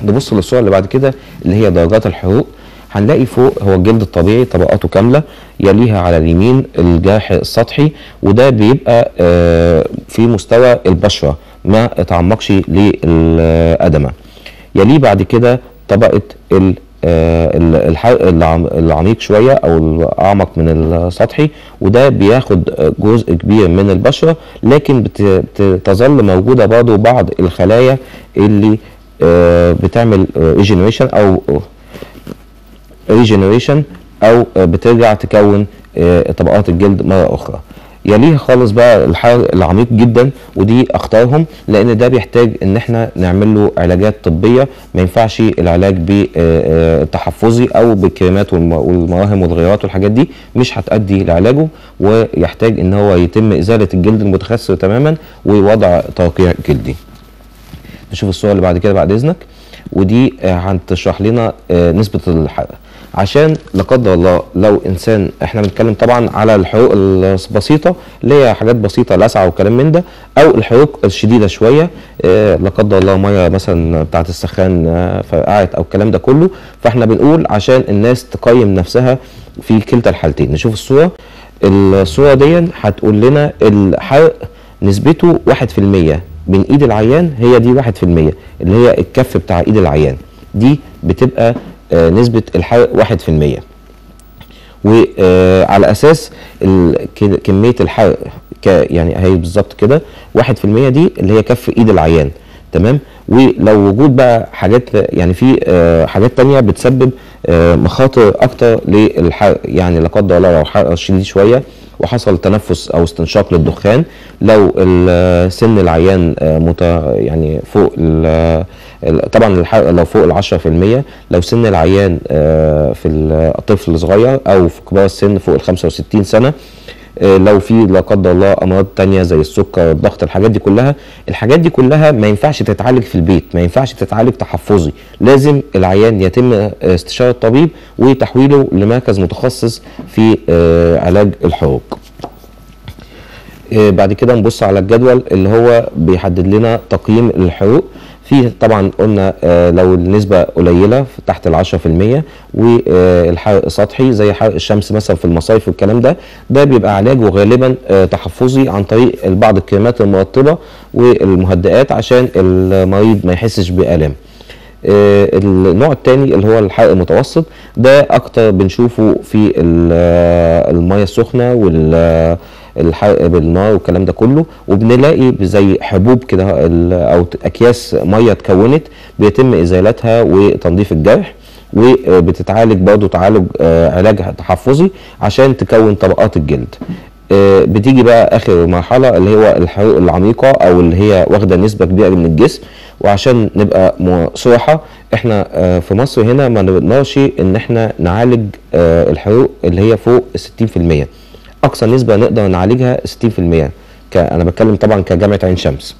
نبص للصوره اللي بعد كده اللي هي درجات الحروق هنلاقي فوق هو الجلد الطبيعي طبقاته كامله يليها على اليمين الجرح السطحي وده بيبقى آه، في مستوى البشره ما اتعمقش للادمه يليه بعد كده طبقه ال آه، ال- الحرق العم- العميق شويه او الاعمق من السطحي وده بياخد جزء كبير من البشره لكن بت- بتظل موجوده برضه بعض الخلايا اللي آه، بتعمل ريجنريشن او ريجنريشن او آه، بترجع تكون آه، طبقات الجلد مره اخرى يليها خالص بقى الحرق العميق جدا ودي اختارهم لان ده بيحتاج ان احنا نعمل له علاجات طبيه ما ينفعش العلاج بالتحفظي او بالكريمات والم- والمراهم والغيارات والحاجات دي مش هتؤدي لعلاجه ويحتاج ان هو يتم ازاله الجلد المتخثر تماما ووضع ترقيع جلدي نشوف الصوره اللي بعد كده بعد اذنك ودي آه، هتشرح لنا آه، نسبه الحرق عشان لا قدر الله لو انسان احنا بنتكلم طبعا على الحروق البسيطه اللي هي حاجات بسيطه لسعه وكلام من ده او الحروق الشديده شويه آه، لا قدر الله ميه مثلا بتاعه السخان آه، فرقعت او الكلام ده كله فاحنا بنقول عشان الناس تقيم نفسها في كلتا الحالتين نشوف الصوره الصوره دي هتقول لنا الحرق نسبته 1% من ايد العيان هي دي 1% اللي هي الكف بتاع ايد العيان دي بتبقى آه، نسبة الحرق 1% وعلى اساس ال- ك- كمية الحرق ك يعني هي بالظبط كده 1% دي اللي هي كف ايد العيان تمام ولو وجود بقى حاجات يعني في آه، حاجات تانية بتسبب آه، مخاطر اكتر للحرق يعني لا قدر الله لو حرق شديد شويه وحصل تنفس او استنشاق للدخان لو ال- سن العيان آه، مت يعني فوق ال- ال- طبعا الحرق لو فوق ال 10% لو سن العيان آه، في الطفل صغير او في كبار السن فوق ال 65 سنه آه، لو في لا قدر الله امراض تانية زي السكر الضغط الحاجات دي كلها الحاجات دي كلها ما ينفعش تتعالج في البيت ما ينفعش تتعالج تحفظي لازم العيان يتم استشاره الطبيب وتحويله لمركز متخصص في آه، علاج الحروق آه، بعد كده نبص على الجدول اللي هو بيحدد لنا تقييم الحروق في طبعا قلنا آه، لو النسبة قليلة في- تحت ال 10% والحرق سطحي زي حرق الشمس مثلا في المصايف والكلام ده ده بيبقى علاجه غالبا آه، تحفظي عن طريق بعض الكريمات المرطبة والمهدئات عشان المريض ما يحسش بآلام آه، النوع الثاني اللي هو الحرق المتوسط ده اكتر بنشوفه في ال- آه، الميه السخنه وال الحرق بالنار والكلام ده كله وبنلاقي زي حبوب كده ال- او ت- اكياس ميه اتكونت بيتم ازالتها وتنظيف الجرح وبتتعالج برضه تعالج آه، علاج تحفظي عشان تكون طبقات الجلد آه، بتيجي بقى اخر مرحله اللي هو الحروق العميقه او اللي هي واخده نسبه كبيره من الجسم وعشان نبقى م- صراحه احنا آه، في مصر هنا ما نقدرش ان احنا نعالج آه، الحروق اللي هي فوق 60% اقصى نسبه نقدر نعالجها 60% ك- انا بتكلم طبعا كجامعه عين شمس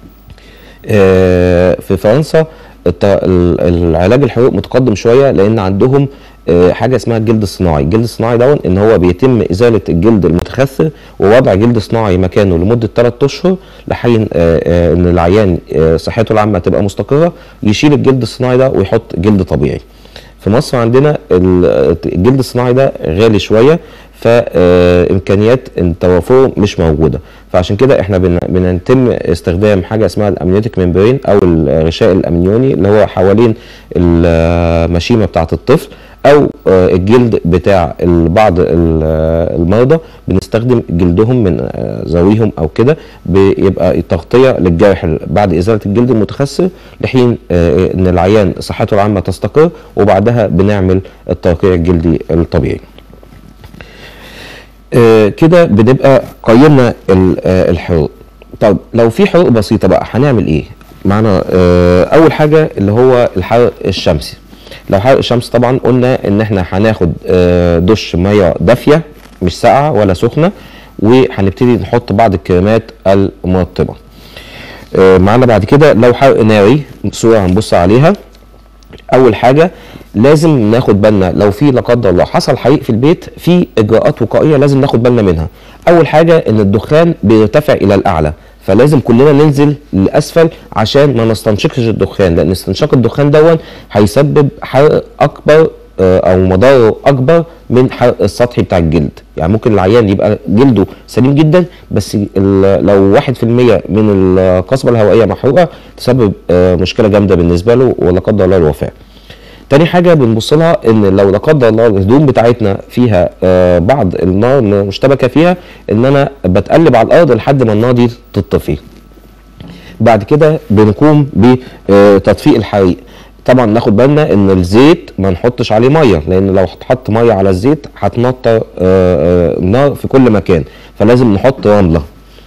آه، في فرنسا الت- ال- العلاج الحروق متقدم شويه لان عندهم آه، حاجه اسمها الجلد الصناعي الجلد الصناعي دون ان هو بيتم ازاله الجلد المتخثر ووضع جلد صناعي مكانه لمده 3 اشهر لحين آه، آه، ان العيان آه، صحته العامه تبقى مستقره يشيل الجلد الصناعي ده ويحط جلد طبيعي في مصر عندنا ال- الجلد الصناعي ده غالي شويه فامكانيات توافره مش موجوده فعشان كده احنا بن- بنتم استخدام حاجه اسمها الامنيوتيك ممبرين او الغشاء الامنيوني اللي هو حوالين المشيمه بتاعه الطفل او آه، الجلد بتاع ال- بعض ال- آه، المرضى بنستخدم جلدهم من آه، ذويهم او كده بيبقى تغطيه للجرح بعد ازاله الجلد المتخثر لحين آه، ان العيان صحته العامه تستقر وبعدها بنعمل الترقيع الجلدي الطبيعي آه، كده بنبقى قيمنا ال- آه، الحروق طب لو في حروق بسيطه بقى هنعمل ايه معنا آه، اول حاجه اللي هو الحرق الشمسي لو حرق الشمس طبعا قلنا ان احنا هناخد آه، دش ميه دافيه مش ساقعه ولا سخنه وهنبتدي نحط بعض الكريمات المرطبه آه، معانا بعد كده لو حرق ناري صوره هنبص عليها اول حاجه لازم ناخد بالنا لو في لا قدر الله حصل حريق في البيت في اجراءات وقائيه لازم ناخد بالنا منها اول حاجه ان الدخان بيرتفع الى الاعلى فلازم كلنا ننزل لاسفل عشان ما نستنشقش الدخان لان استنشاق الدخان دون هيسبب حرق اكبر آه، او مضاره اكبر من حرق السطحي بتاع الجلد يعني ممكن العيان يبقى جلده سليم جدا بس ال- لو 1% من القصبه الهوائيه محروقه تسبب آه، مشكله جامده بالنسبه له ولا قدر الله الوفاه تاني حاجه بنبص لها ان لو لا قدر الله الهدوم بتاعتنا فيها آه، بعض النار مشتبكه فيها ان انا بتقلب على الارض لحد ما النار دي تطفي بعد كده بنقوم بتطفيق الحريق طبعا ناخد بالنا ان الزيت ما نحطش عليه ميه لان لو اتحط ميه على الزيت هتنطر آه، آه، النار في كل مكان فلازم نحط رمله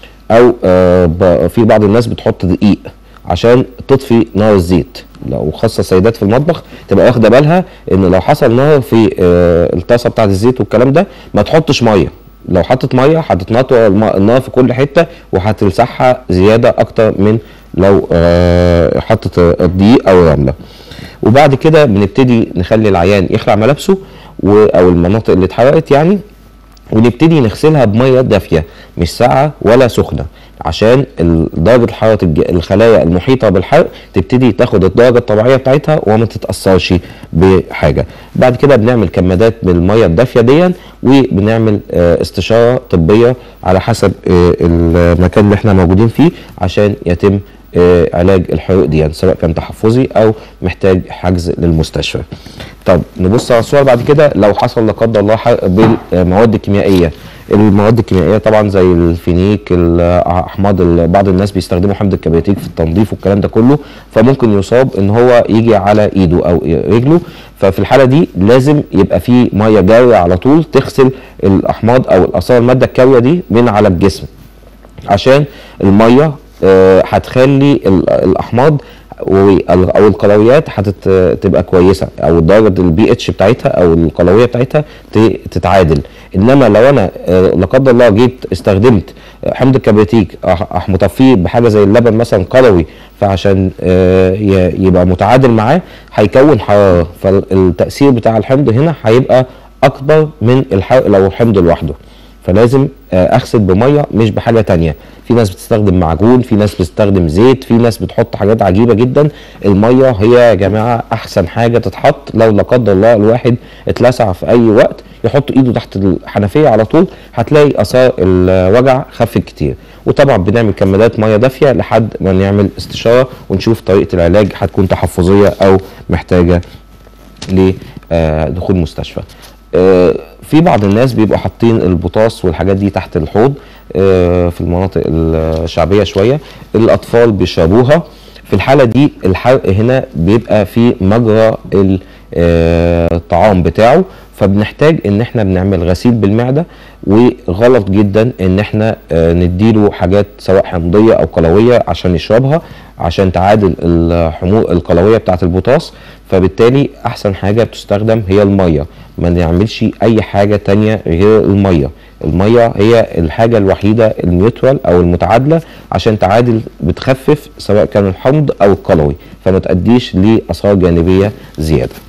او آه، ب- في بعض الناس بتحط دقيق عشان تطفي نار الزيت لو خاصه السيدات في المطبخ تبقى واخده بالها ان لو حصل نار في آه، الطاسه بتاعت الزيت والكلام ده ما تحطش ميه لو حطت ميه هتتنطر الم- النار في كل حته وهتلسعها زياده اكتر من لو آه، حطت الدقيق او الرمله وبعد كده بنبتدي نخلي العيان يخلع ملابسه و- او المناطق اللي اتحرقت يعني ونبتدي نغسلها بميه دافيه مش ساقعه ولا سخنه عشان ال- درجه حراره الج- الخلايا المحيطه بالحرق تبتدي تاخد الدرجه الطبيعيه بتاعتها وما تتاثرش بحاجه بعد كده بنعمل كمادات بالميه الدافيه دي وبنعمل آه، استشاره طبيه على حسب آه، المكان اللي احنا موجودين فيه عشان يتم آه، علاج الحروق دي يعني سواء كان تحفظي او محتاج حجز للمستشفى طب نبص على الصور بعد كده لو حصل لا قدر الله حرق بالمواد الكيميائيه المواد الكيميائيه طبعا زي الفينيك الاحماض ال- بعض الناس بيستخدموا حمض الكبريتيك في التنظيف والكلام ده كله فممكن يصاب ان هو يجي على ايده او رجله ففي الحاله دي لازم يبقى في ميه جاريه على طول تغسل الاحماض او الاثار الماده الكاويه دي من على الجسم عشان الميه آه، هتخلي ال- الاحماض وال- او القلويات هتبقى كويسه او درجه البي اتش بتاعتها او القلويه بتاعتها ت- تتعادل انما لو انا آه، لا قدر الله جيت استخدمت حمض الكبريتيك أح- مطفيه بحاجه زي اللبن مثلا قلوي فعشان آه، ي- يبقى متعادل معاه هيكون حراره فالتاثير بتاع الحمض هنا هيبقى اكبر من الحرق لو الحمض لوحده فلازم آه، اغسل بميه مش بحاجه تانية في ناس بتستخدم معجون في ناس بتستخدم زيت في ناس بتحط حاجات عجيبه جدا الميه هي يا جماعه احسن حاجه تتحط لو لا قدر الله الواحد اتلسع في اي وقت يحط ايده تحت الحنفيه على طول هتلاقي اثار الوجع خفت كتير وطبعا بنعمل كمادات ميه دافيه لحد ما نعمل استشاره ونشوف طريقه العلاج هتكون تحفظيه او محتاجه لدخول مستشفى آه، في بعض الناس بيبقوا حاطين البطاس والحاجات دي تحت الحوض آه، في المناطق الشعبيه شويه الاطفال بيشربوها في الحاله دي الحرق هنا بيبقى في مجرى ال- آه، الطعام بتاعه فبنحتاج ان احنا بنعمل غسيل بالمعده وغلط جدا ان احنا آه، نديله حاجات سواء حمضيه او قلويه عشان يشربها عشان تعادل الحموض القلويه بتاعه البوتاس فبالتالي احسن حاجه بتستخدم هي الميه ما نعملش اي حاجه تانية غير الميه الميه هي الحاجه الوحيده النيوترال او المتعادله عشان تعادل بتخفف سواء كان الحمض او القلوي فما تؤديش لاثار جانبيه زياده